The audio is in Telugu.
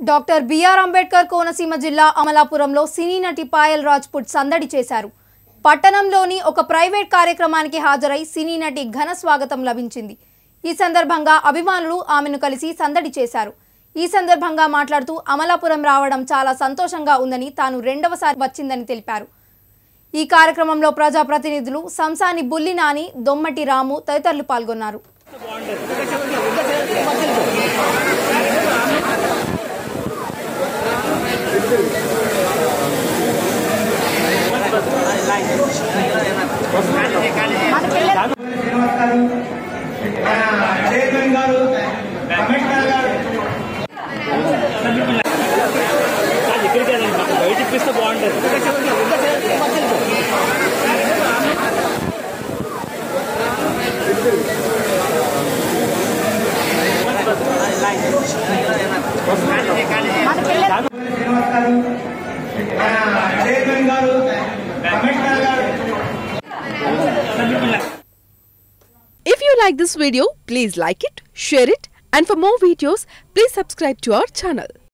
డాక్టర్ బిఆర్ అంబేద్కర్ కోనసీమ జిల్లా అమలాపురంలో సినీ నటి పాయల్ రాజ్పుట్ సందడి చేశారు పట్టణంలోని ఒక ప్రైవేట్ కార్యక్రమానికి హాజరై సినీ నటి ఘన స్వాగతం లభించింది ఈ సందర్భంగా అభిమానులు ఆమెను కలిసి సందడి చేశారు ఈ సందర్భంగా మాట్లాడుతూ అమలాపురం రావడం చాలా సంతోషంగా ఉందని తాను రెండవసారి వచ్చిందని తెలిపారు ఈ కార్యక్రమంలో ప్రజాప్రతినిధులు సంసాని బుల్లి నాని దొమ్మటి రాము తదితరులు పాల్గొన్నారు శ్రీనివాస్ గారు మన చైర్మన్ గారు అంబేద్కర్ గారు ఇక్కడికి వెళ్ళండి మాకు బయట ఇప్పిస్తే బాగుంటుంది శ్రీనివాస్ గారు మన చైర్మన్ గారు అంబేద్కర్ గారు If you like this video, please like it, share it, and for more videos, please subscribe to our channel.